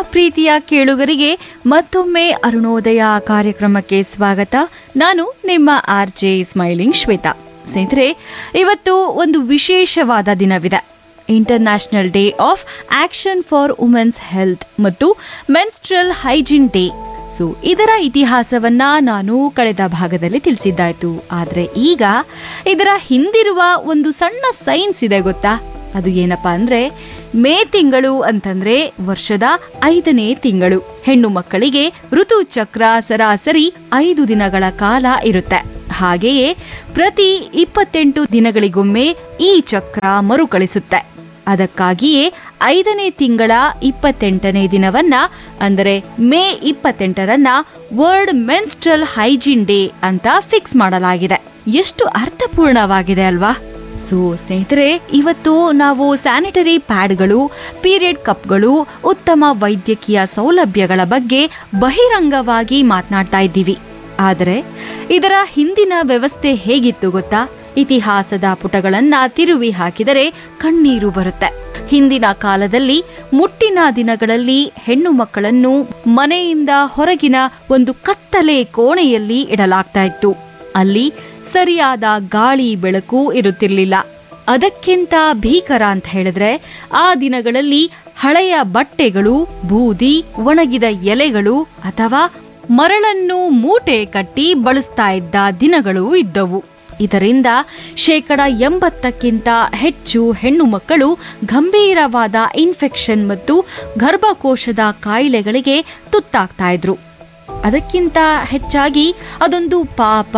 ಪ್ರೀತಿಯ ಕೇಳುಗರಿಗೆ ಮತ್ತೊಮ್ಮೆ ಅರುಣೋದಯ ಕಾರ್ಯಕ್ರಮಕ್ಕೆ ಸ್ವಾಗತ ನಾನು ನಿಮ್ಮ ಆರ್ ಜೆ ಸ್ಮೈಲಿಂಗ್ ಶ್ವೇತಾ ಸ್ನೇಹಿತರೆ ಇವತ್ತು ಒಂದು ವಿಶೇಷವಾದ ದಿನವಿದೆ international day of action for women's health ಮತ್ತು ಮೆನ್ಸ್ಟ್ರಲ್ ಹೈಜಿನ್ ಡೇ ಸೊ ಇದರ ಇತಿಹಾಸವನ್ನ ನಾನು ಕಳೆದ ಭಾಗದಲ್ಲಿ ತಿಳಿಸಿದ್ದಾಯ್ತು ಆದ್ರೆ ಈಗ ಇದರ ಹಿಂದಿರುವ ಒಂದು ಸಣ್ಣ ಸೈನ್ಸ್ ಇದೆ ಗೊತ್ತಾ ಅದು ಏನಪ್ಪಾ ಅಂದ್ರೆ ಮೇ ತಿಂಗಳು ಅಂತಂದ್ರೆ ವರ್ಷದ ಐದನೇ ತಿಂಗಳು ಹೆಣ್ಣು ಮಕ್ಕಳಿಗೆ ಋತುಚಕ್ರ ಸರಾಸರಿ ಐದು ದಿನಗಳ ಕಾಲ ಇರುತ್ತೆ ಹಾಗೆಯೇ ಪ್ರತಿ ಇಪ್ಪತ್ತೆಂಟು ದಿನಗಳಿಗೊಮ್ಮೆ ಈ ಚಕ್ರ ಮರುಕಳಿಸುತ್ತೆ ಅದಕ್ಕಾಗಿಯೇ ಐದನೇ ತಿಂಗಳ ಇಪ್ಪತ್ತೆಂಟನೇ ದಿನವನ್ನ ಅಂದರೆ ಮೇ ಇಪ್ಪತ್ತೆಂಟರನ್ನ ವರ್ಲ್ಡ್ ಮೆನ್ಸ್ಟ್ರಲ್ ಹೈಜೀನ್ ಡೇ ಅಂತ ಫಿಕ್ಸ್ ಮಾಡಲಾಗಿದೆ ಎಷ್ಟು ಅರ್ಥಪೂರ್ಣವಾಗಿದೆ ಅಲ್ವಾ ಸೊ ಸ್ನೇಹಿತರೆ ಇವತ್ತು ನಾವು ಸ್ಯಾನಿಟರಿ ಪ್ಯಾಡ್ಗಳು ಪೀರಿಯಡ್ ಕಪ್ಗಳು ಉತ್ತಮ ವೈದ್ಯಕೀಯ ಸೌಲಭ್ಯಗಳ ಬಗ್ಗೆ ಬಹಿರಂಗವಾಗಿ ಮಾತನಾಡ್ತಾ ಇದ್ದೀವಿ ಆದರೆ ಇದರ ಹಿಂದಿನ ವ್ಯವಸ್ಥೆ ಹೇಗಿತ್ತು ಗೊತ್ತಾ ಇತಿಹಾಸದ ಪುಟಗಳನ್ನ ತಿರುವಿ ಹಾಕಿದರೆ ಕಣ್ಣೀರು ಬರುತ್ತೆ ಹಿಂದಿನ ಕಾಲದಲ್ಲಿ ಮುಟ್ಟಿನ ದಿನಗಳಲ್ಲಿ ಹೆಣ್ಣು ಮಕ್ಕಳನ್ನು ಮನೆಯಿಂದ ಹೊರಗಿನ ಒಂದು ಕತ್ತಲೆ ಕೋಣೆಯಲ್ಲಿ ಇಡಲಾಗ್ತಾ ಇತ್ತು ಅಲ್ಲಿ ಸರಿಯಾದ ಗಾಳಿ ಬೆಳಕು ಇರುತ್ತಿರಲಿಲ್ಲ ಅದಕ್ಕಿಂತ ಭೀಕರ ಅಂತ ಹೇಳಿದ್ರೆ ಆ ದಿನಗಳಲ್ಲಿ ಹಳೆಯ ಬಟ್ಟೆಗಳು ಬೂದಿ ಒಣಗಿದ ಎಲೆಗಳು ಅಥವಾ ಮರಳನ್ನು ಮೂಟೆ ಕಟ್ಟಿ ಬಳಸ್ತಾ ಇದ್ದ ದಿನಗಳು ಇದ್ದವು ಇದರಿಂದ ಶೇಕಡ ಎಂಬತ್ತಕ್ಕಿಂತ ಹೆಚ್ಚು ಹೆಣ್ಣು ಮಕ್ಕಳು ಗಂಭೀರವಾದ ಇನ್ಫೆಕ್ಷನ್ ಮತ್ತು ಗರ್ಭಕೋಶದ ಕಾಯಿಲೆಗಳಿಗೆ ತುತ್ತಾಗ್ತಾ ಇದ್ರು ಅದಕ್ಕಿಂತ ಹೆಚ್ಚಾಗಿ ಅದೊಂದು ಪಾಪ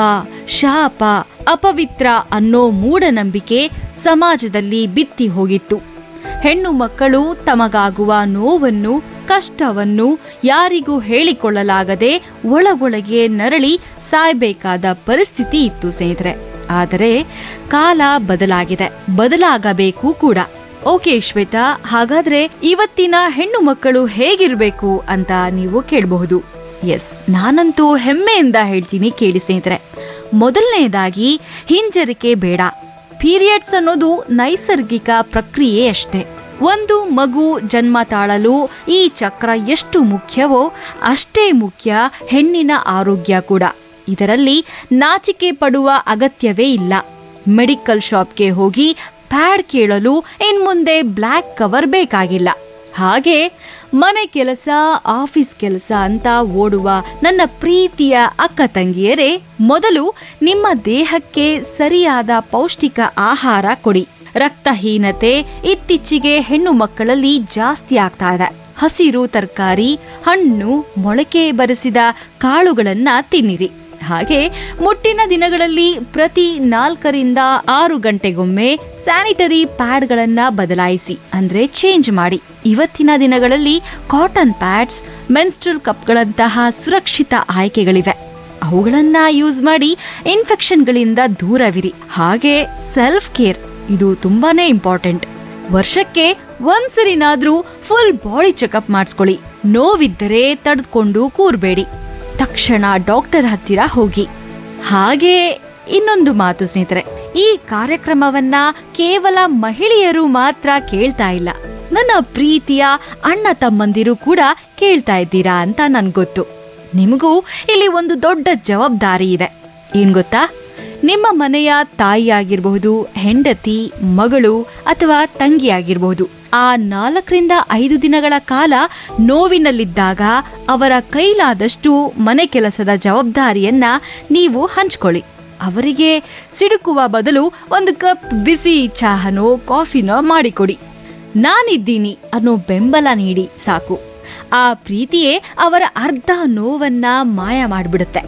ಶಾಪ ಅಪವಿತ್ರ ಅನ್ನೋ ಮೂಢನಂಬಿಕೆ ಸಮಾಜದಲ್ಲಿ ಬಿತ್ತಿ ಹೋಗಿತ್ತು ಹೆಣ್ಣು ಮಕ್ಕಳು ತಮಗಾಗುವ ನೋವನ್ನು ಕಷ್ಟವನ್ನು ಯಾರಿಗೂ ಹೇಳಿಕೊಳ್ಳಲಾಗದೆ ಒಳಗೊಳಗೆ ನರಳಿ ಸಾಯ್ಬೇಕಾದ ಪರಿಸ್ಥಿತಿ ಇತ್ತು ಸ್ನೇಹಿತರೆ ಆದರೆ ಕಾಲ ಬದಲಾಗಿದೆ ಬದಲಾಗಬೇಕು ಕೂಡ ಓಕೆ ಶ್ವೇತಾ ಹಾಗಾದ್ರೆ ಇವತ್ತಿನ ಹೆಣ್ಣು ಮಕ್ಕಳು ಹೇಗಿರ್ಬೇಕು ಅಂತ ನೀವು ಕೇಳಬಹುದು ಎಸ್ ನಾನಂತೂ ಹೆಮ್ಮೆಯಿಂದ ಹೇಳ್ತೀನಿ ಕೇಳಿ ಸ್ನೇಹಿತರೆ ಮೊದಲನೆಯದಾಗಿ ಹಿಂಜರಿಕೆ ಬೇಡ ಪೀರಿಯಡ್ಸ್ ಅನ್ನೋದು ನೈಸರ್ಗಿಕ ಪ್ರಕ್ರಿಯೆ ಅಷ್ಟೇ ಒಂದು ಮಗು ಜನ್ಮ ತಾಳಲು ಈ ಚಕ್ರ ಎಷ್ಟು ಮುಖ್ಯವೋ ಅಷ್ಟೇ ಮುಖ್ಯ ಹೆಣ್ಣಿನ ಆರೋಗ್ಯ ಕೂಡ ಇದರಲ್ಲಿ ನಾಚಿಕೆ ಪಡುವ ಅಗತ್ಯವೇ ಇಲ್ಲ ಮೆಡಿಕಲ್ ಶಾಪ್ಗೆ ಹೋಗಿ ಪ್ಯಾಡ್ ಕೇಳಲು ಇನ್ಮುಂದೆ ಬ್ಲ್ಯಾಕ್ ಕವರ್ ಬೇಕಾಗಿಲ್ಲ ಹಾಗೆ ಮನೆ ಕೆಲಸ ಆಫೀಸ್ ಕೆಲಸ ಅಂತ ಓಡುವ ನನ್ನ ಪ್ರೀತಿಯ ಅಕ್ಕ ತಂಗಿಯರೇ ಮೊದಲು ನಿಮ್ಮ ದೇಹಕ್ಕೆ ಸರಿಯಾದ ಪೌಷ್ಟಿಕ ಆಹಾರ ಕೊಡಿ ರಕ್ತಹೀನತೆ ಇತ್ತೀಚೆಗೆ ಹೆಣ್ಣು ಮಕ್ಕಳಲ್ಲಿ ಜಾಸ್ತಿ ಆಗ್ತಾ ಇದೆ ಹಸಿರು ತರಕಾರಿ ಹಣ್ಣು ಮೊಳಕೆ ಬರೆಸಿದ ಕಾಳುಗಳನ್ನ ತಿನ್ನಿರಿ ಹಾಗೆ ಮುಟ್ಟಿನ ದಿನಗಳಲ್ಲಿ ಪ್ರತಿ ನಾಲ್ಕರಿಂದ ಆರು ಗಂಟೆಗೊಮ್ಮೆ ಸ್ಯಾನಿಟರಿ ಪ್ಯಾಡ್ಗಳನ್ನ ಬದಲಾಯಿಸಿ ಅಂದ್ರೆ ಚೇಂಜ್ ಮಾಡಿ ಇವತ್ತಿನ ದಿನಗಳಲ್ಲಿ ಕಾಟನ್ ಪ್ಯಾಡ್ಸ್ ಮೆನ್ಸ್ಟ್ರಲ್ ಕಪ್ಗಳಂತಹ ಸುರಕ್ಷಿತ ಆಯ್ಕೆಗಳಿವೆ ಅವುಗಳನ್ನ ಯೂಸ್ ಮಾಡಿ ಇನ್ಫೆಕ್ಷನ್ಗಳಿಂದ ದೂರವಿರಿ ಹಾಗೆ ಸೆಲ್ಫ್ ಕೇರ್ ಇದು ತುಂಬಾನೇ ಇಂಪಾರ್ಟೆಂಟ್ ವರ್ಷಕ್ಕೆ ಒಂದ್ಸರಿನಾದ್ರೂ ಫುಲ್ ಬಾಡಿ ಚೆಕಪ್ ಮಾಡಿಸ್ಕೊಳ್ಳಿ ನೋವಿದ್ದರೆ ತಡೆದುಕೊಂಡು ಕೂರ್ಬೇಡಿ ತಕ್ಷಣ ಡಾಕ್ಟರ್ ಹತ್ತಿರ ಹೋಗಿ ಹಾಗೆ ಇನ್ನೊಂದು ಮಾತು ಸ್ನೇಹಿತರೆ ಈ ಕಾರ್ಯಕ್ರಮವನ್ನ ಕೇವಲ ಮಹಿಳೆಯರು ಮಾತ್ರ ಕೇಳ್ತಾ ಇಲ್ಲ ನನ್ನ ಪ್ರೀತಿಯ ಅಣ್ಣ ತಮ್ಮಂದಿರು ಕೂಡ ಕೇಳ್ತಾ ಇದ್ದೀರಾ ಅಂತ ನನ್ಗೊತ್ತು ನಿಮಗೂ ಇಲ್ಲಿ ಒಂದು ದೊಡ್ಡ ಜವಾಬ್ದಾರಿ ಇದೆ ಏನ್ ಗೊತ್ತಾ ನಿಮ್ಮ ಮನೆಯ ತಾಯಿಯಾಗಿರಬಹುದು ಹೆಂಡತಿ ಮಗಳು ಅಥವಾ ತಂಗಿಯಾಗಿರಬಹುದು ಆ ನಾಲ್ಕರಿಂದ ಐದು ದಿನಗಳ ಕಾಲ ನೋವಿನಲ್ಲಿದ್ದಾಗ ಅವರ ಕೈಲಾದಷ್ಟು ಮನೆ ಕೆಲಸದ ಜವಾಬ್ದಾರಿಯನ್ನ ನೀವು ಹಂಚ್ಕೊಳ್ಳಿ ಅವರಿಗೆ ಸಿಡುಕುವ ಬದಲು ಒಂದು ಕಪ್ ಬಿಸಿ ಚಹಾನೋ ಕಾಫಿನೋ ಮಾಡಿಕೊಡಿ ನಾನಿದ್ದೀನಿ ಅನ್ನೋ ಬೆಂಬಲ ನೀಡಿ ಸಾಕು ಆ ಪ್ರೀತಿಯೇ ಅವರ ಅರ್ಧ ನೋವನ್ನ ಮಾಯ ಮಾಡಿಬಿಡುತ್ತೆ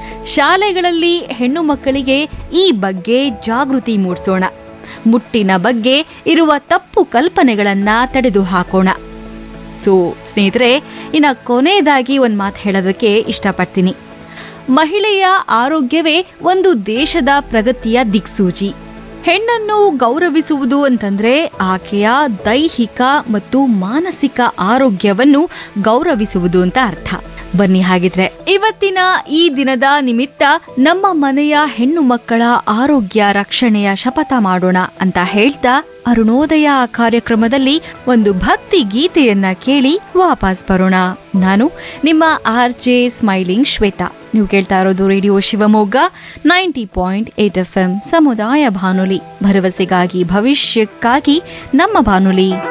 ಶಾಲೆಗಳಲ್ಲಿ ಹೆಣ್ಣು ಮಕ್ಕಳಿಗೆ ಈ ಬಗ್ಗೆ ಜಾಗೃತಿ ಮೂಡಿಸೋಣ ಮುಟ್ಟಿನ ಬಗ್ಗೆ ಇರುವ ತಪ್ಪು ಕಲ್ಪನೆಗಳನ್ನ ತಡೆದು ಹಾಕೋಣ ಸೊ ಸ್ನೇಹಿತರೆ ಇನ್ನ ಕೊನೆಯದಾಗಿ ಒಂದು ಮಾತು ಹೇಳೋದಕ್ಕೆ ಇಷ್ಟಪಡ್ತೀನಿ ಮಹಿಳೆಯ ಆರೋಗ್ಯವೇ ಒಂದು ದೇಶದ ಪ್ರಗತಿಯ ದಿಕ್ಸೂಚಿ ಹೆಣ್ಣನ್ನು ಗೌರವಿಸುವುದು ಅಂತಂದ್ರೆ ಆಕೆಯ ದೈಹಿಕ ಮತ್ತು ಮಾನಸಿಕ ಆರೋಗ್ಯವನ್ನು ಗೌರವಿಸುವುದು ಅಂತ ಅರ್ಥ ಬನ್ನಿ ಹಾಗಿದ್ರೆ ಇವತ್ತಿನ ಈ ದಿನದ ನಿಮಿತ್ತ ನಮ್ಮ ಮನೆಯ ಹೆಣ್ಣು ಮಕ್ಕಳ ಆರೋಗ್ಯ ರಕ್ಷಣೆಯ ಶಪಥ ಮಾಡೋಣ ಅಂತ ಹೇಳ್ತಾ ಅರುಣೋದಯ ಕಾರ್ಯಕ್ರಮದಲ್ಲಿ ಒಂದು ಭಕ್ತಿ ಗೀತೆಯನ್ನ ಕೇಳಿ ವಾಪಸ್ ಬರೋಣ ನಾನು ನಿಮ್ಮ ಆರ್ ಜೆ ಸ್ಮೈಲಿಂಗ್ ಶ್ವೇತಾ ನೀವು ಕೇಳ್ತಾ ಇರೋದು radio Shivamogga ninety point eight F M ಸಮುದಾಯ ಬಾನುಲಿ ಭರವಸೆಗಾಗಿ ಭವಿಷ್ಯಕ್ಕಾಗಿ ನಮ್ಮ ಬಾನುಲಿ